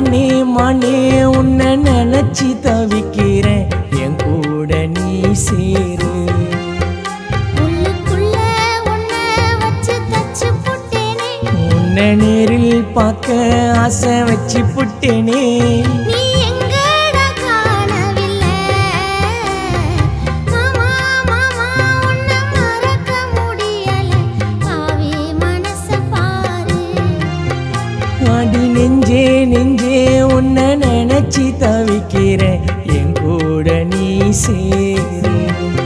மானே மானே உன்னை நினைச்சு தவிக்கிறேன் என் கூட நீ சேரு உள்ளுக்குள்ள உன்னை வச்சு தச்சு புட்டேனே உன்னை நேரில் பார்க்க ஆசை வச்சு புட்டேனே நீ எங்கடா காணவில்லை மாமா மாமா உன்னை மறக்க முடியல பாவி மனச பாரு அடி நெஞ்சே நெஞ்சே உன்னை நினைச்சு தவிக்கிறேன் என் கூட நீ சேரு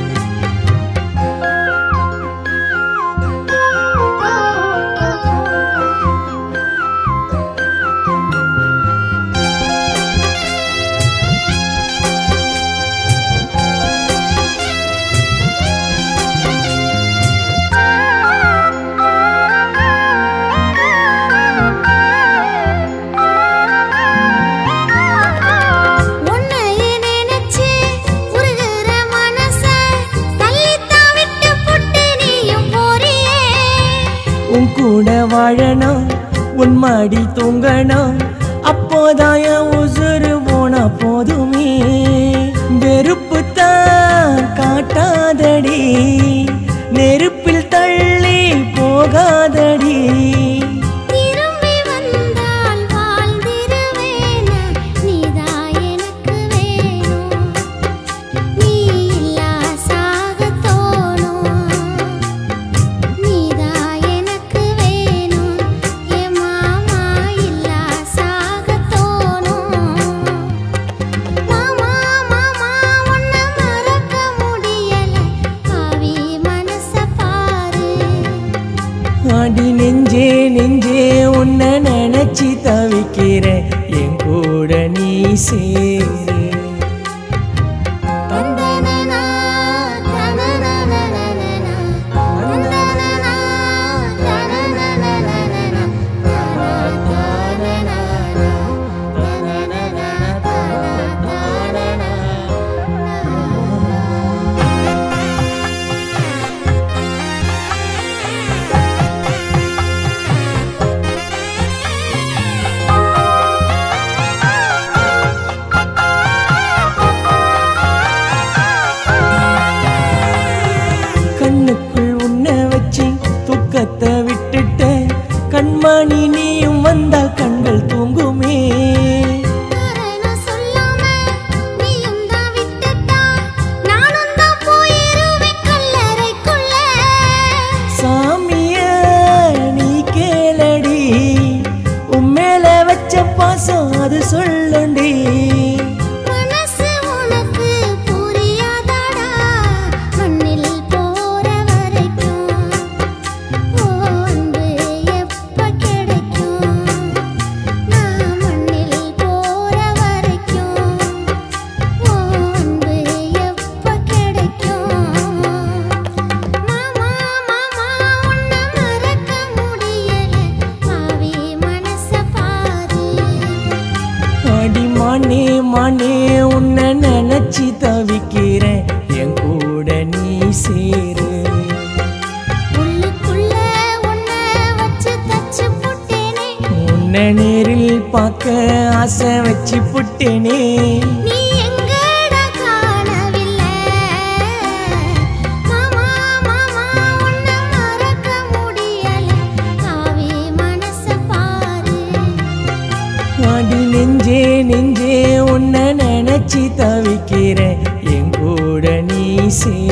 உன்னையே நினைச்சு உருகுற மனச தள்ளித்தான் விட்டு புட்டு நீயும் போறியே உன் கூட வாழணும் உன் மாடி தூங்கணும் அப்போதான் என் உசுறு போனா போதுமே வெறுப்பு தான் காட்டாதடி நெருப்பில் தள்ளி போகாதடி திரும்பி வந்தால் வாழ்ந்திருவேனா நீதான் எனக்கு வேணும் நீ இல்லா சாக தோணும் நீதான் எனக்கு வேணும் என் மாமா இல்லா சாக தோணும் மாமா மாமா உன்னை மறக்க முடியல பாவி மனச பாரு அடி நெஞ்சே நெஞ்சே உன்னை நினைச்சு தவிக்கிறேன் என் கூட நீ சேரு தந்தனனா தனனனனனனா தந்தனனா தனனனனனனா தனனனனனா தனனனனனா தனனனனனா கண்ணுக்குள் உன்னை வச்சு துக்கத்தை விட்டுட்ட கண்மணி நீயும் வந்தால் கண்கள் தூங்குமே காரணம் சொல்லாம நீயும் தான் விட்டுட்டா நானும் தான் போயிருவேன் கல்லறைக்குள்ள சாமிய நீ கேளடி உம்மேல வச்ச பாசம் அது சொல்லுண்டி மனசு உனக்கு புரியாதடா மண்ணில் போற வரைக்கும் ஓ அன்பு எப்ப கிடைக்கும் நான் மண்ணில் போற வரைக்கும் ஓ அன்பு எப்ப கிடைக்கும் மாமா மாமா உன்னை மறக்க முடியல பாவி மனச பாரு அடி மானே மானே உன்னை நினைச்சு தவிக்கிறேன் என் கூட நீ சேரு உள்ளுக்குள்ள உன்னை வச்சு தச்சு புட்டேனே உன்னை நேரில் பார்க்க ஆசை வச்சு புட்டேனே நீ எங்கடா காணவில்லை மாமா மாமா உன்னை மறக்க முடியல காவி மனச பாரு அடி நெஞ்சே நெஞ்சே உன்னை நினைச்சு தவிக்கிறேன் என் கூட நீ சேரு